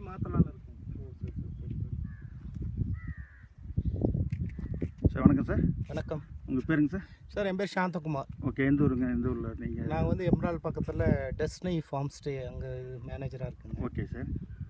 மாற்றலாம்னு இருக்கும் சார் வணக்கம் சார் வணக்கம் உங்கள் பேருங்க சார் சார் என் பேர் சாந்தகுமார் ஓகே எந்த ஊருங்க எந்த ஊரில் நீங்கள் நாங்கள் வந்து எம்ரால் பக்கத்தில் டெஸ்னி ஃபார்ம் ஸ்டே அங்கே மேனேஜராக இருக்குங்க ஓகே சார்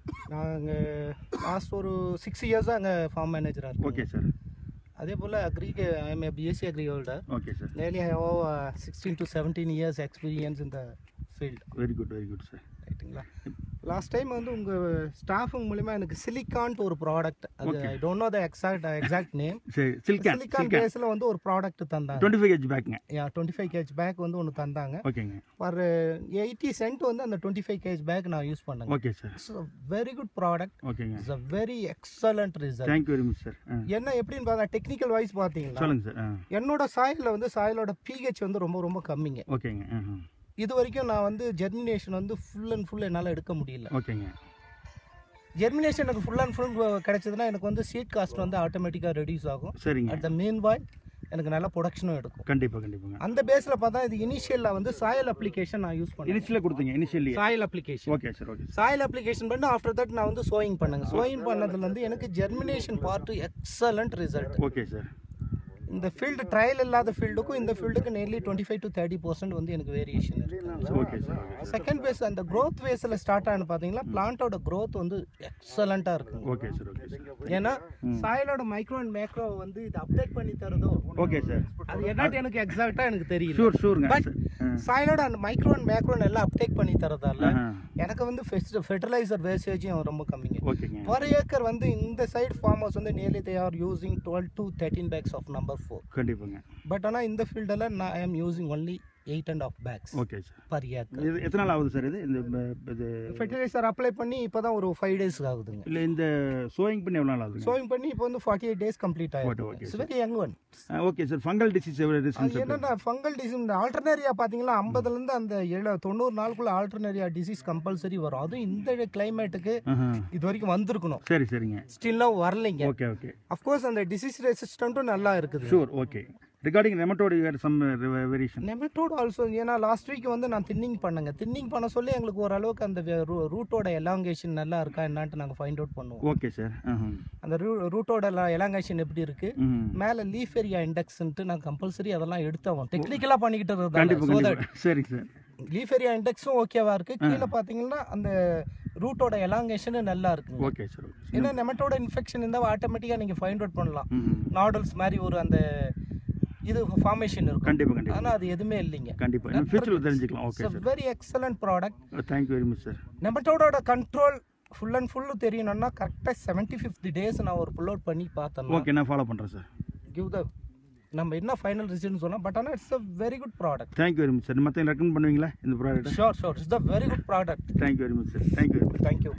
நாங்கள் லாஸ்ட் ஒரு சிக்ஸ் இயர்ஸாக அங்கே ஃபார்ம் மேனேஜராக இருக்கோம் ஓகே சார் அதே போல் அக்ரிக்கு I'm BSc agri holder okay sir nearly I have sixteen to seventeen years experience in the field very good very good sir ரைட்டுங்களா லாஸ்ட் டைம் வந்து உங்கள் ஸ்டாஃபுங்க மூலிமா எனக்கு சிலிக்கான்ட்டு ஒரு ப்ராடக்ட் அது Okay. I don't know the exact exact name சரி சில்கேன் silicon சில்கேன் பேஸில் வந்து ஒரு ப்ராடக்ட் தந்தாங்க டுவெண்ட்டி ஃபைவ் ஹெச் பேக்குங்க yeah twenty five kg bag வந்து ஒன்று தந்தாங்க ஓகேங்க ஃபார் எயிட்டி சென்ட் வந்து அந்த டுவெண்ட்டி ஃபைவ் கேஜ் பேக் நான் யூஸ் பண்ணேங்க okay sir it's very good product ஓகேங்க it's a very excellent result thank you very much sir ஆ என்ன எப்படின்னு பார்த்தா டெக்னிக்கல் வைஸ் பார்த்தீங்கன்னா சொல்லுங்கள் சார் ஆ என்னோட சாயிலில் வந்து சாயிலோட பிஹெச் வந்து ரொம்ப ரொம்ப கம்மிங்க ஓகேங்க ஆ ஆ. இது வரைக்கும் நான் வந்து ஜெர்மினேஷன் வந்து ஃபுல் அண்ட் ஃபுல் என்னால் எடுக்க முடியல ஓகேங்க ஜெர்மினேஷன் எனக்கு ஃபுல் அண்ட் ஃபுல் கிடைச்சதுன்னா எனக்கு வந்து சீட் காஸ்ட் வந்து ஆட்டோமேட்டிக்காக ரெடியூஸ் ஆகும் சரிங்க அட் த மீன் வாய் எனக்கு நல்ல ப்ரொடக்ஷனும் எடுக்கும் கண்டிப்பாக கண்டிப்பாங்க அந்த பேஸில் பார்த்தா இது இனிஷியலில் வந்து சாயல் அப்ளிகேஷன் நான் யூஸ் பண்ணேன் இனிஷியலாக கொடுத்தீங்க initially soil application okay sir okay soil application பண்ணி ஆஃப்டர் தட் நான் வந்து சோயிங் பண்ணேங்க சோயிங் பண்ணதுலேருந்து எனக்கு germination part excellent result okay sir இந்த ஃபீல்டு ட்ரையல் இல்லாத ஃபீல்டுக்கும் இந்த ஃபீல்டுக்கு nearly twenty five to thirty percent வந்து எனக்கு வேரியேஷன் இருக்கு okay sir okay second phase அந்த growth phase-ல ஸ்டார்ட் ஆனு பார்த்தீங்களா பிளான்ட்டோட growth வந்து எக்ஸலண்ட்டாக இருக்குங்க ஓகே சார் ஓகே சார் ஏன்னா சாயிலோட மைக்ரோ அண்ட் மேக்ரோ வந்து இது அப்டேட் பண்ணி தரதோ ஓகே சார் அது என்னட்டு எனக்கு எக்ஸாக்டாக எனக்கு தெரியல ஷூர் ஷூருங்க பட் சாயிலோட அந்த மைக்ரோ அண்ட் மேக்ரோ எல்லாம் அப்டேக் பண்ணி தரதால ஆ எனக்கு வந்து ஃபெர்டிலைசர் வேஸ்டேஜும் ரொம்ப கம்மிங்க ஓகேங்க பர் ஏக்கர் வந்து இந்த சைடு ஃபார்மர்ஸ் வந்து nearly they are using twelve to thirteen bags of number four கண்டிப்பாங்க பட் ஆனால் இந்த ஃபீல்டில் நான் I am using only eight and half bags okay sir per acre இது எத்தனை நாள் ஆகுது சார் இது இந்த ப- இது ஃபெர்டிலைசர் அப்ளை பண்ணி இப்போ தான் ஒரு ஃபைவ் டேஸ் ஆகுதுங்க இல்லை இந்த சோயிங் பண்ணி எவ்வளோ நாள் ஆகுதுங்க சோயிங் பண்ணி இப்போ வந்து forty eight days complete Okay, ஆகிடும் okay, it's very young one okay sir fungal disease எவ்வளோ அது டிசீஸ் என்னன்னா ஃபங்கல் டிசீஸ் இந்த ஆல்டர்னேரியா பார்த்தீங்களா ஐம்பதுலேருந்து அந்த ஏழு தொண்ணூறு நாளுக்குள்ள ஆல்டர்னேரியா டிசீஸ் கம்பல்சரி வரும் அதுவும் இந்த கிளைமேட்டுக்கு இது வரைக்கும் வந்திருக்கணும் சரி சரிங்க ஸ்டில்லாக வரலைங்க ஓகே ஓகே அஃப்கோர்ஸ் அந்த டிசீஸ் ரெசிஸ்டண்ட்டும் நல்லா இருக்குது ஷூர் ஓகே ரிகார்டிங் ரெமட்டோடு வேறு சம் வேரியேஷன் நெமட்டோட் ஆல்சோ ஏன்னா லாஸ்ட் வீக் வந்து நான் தின்னிங் பண்ணேங்க தின்னிங் பண்ண சொல்லி எங்களுக்கு ஓரளவுக்கு அந்த ரூட்டோட எலாங்கேஷன் நல்லா இருக்கா என்னான்ட்டு நாங்கள் ஃபைண்ட் அவுட் பண்ணுவோம் ஓகே சார் அந்த ரூட்டோட எலாங்கேஷன் எப்படி இருக்கு ம் மேலே லீஃப் ஏரியா இண்டெக்ஸ்ன்ட்டு நான் கம்பல்சரி அதெல்லாம் எடுத்தவன் டெக்னிக்கலாக பண்ணிக்கிட்டு கண்டிப்பாக இருந்தாங்க கண்டிப்பாக சரி சார் லீஃப் ஏரியா இண்டெக்ஸும் ஓகேவா இருக்கு கீழே பார்த்தீங்கன்னா அந்த ரூட்டோட எலாங்கேஷனும் நல்லா இருக்குங்க ஓகே சார் ஓகே ஏன்னா நெமட்டோட இன்ஃபெக்ஷன் இருந்தால் ஆட்டோமேட்டிக்காக நீங்கள் ஃபைண்ட் அவுட் பண்ணலாம் ம் நாடல்ஸ் மாதிரி ஒரு அந்த இது ஃபார்மேஷன் இருக்கும் கண்டிப்பாக கண்டிப்பாக ஆனால் அது எதுவுமே இல்லைங்க கண்டிப்பாக இன்னும் ஃபியூச்சரில் தெரிஞ்சுக்கலாம் okay it's very excellent product sir thank you very much sir நெமட்டோடோட கண்ட்ரோல் ஃபுல் அண்ட் ஃபுல்லு தெரியணும்னா கரெக்டாக செவன்ட்டி ஃபிஃப்த் டேஸ் நான் ஒரு புல் அவுட் பண்ணி பார்த்தேன் ஓகே நான் ஃபாலோ பண்ணுறேன் சார் கிவ் த நம்ம என்ன ஃபைனல் ரிசல்ட்னு சொன்னால் பட் ஆனால் it's a very good product thank you very much sir மற்ற ரெக்கமெண்ட் பண்ணுவீங்களா இந்த product sure sure it's the very good product thank you very much sir thank you very much thank you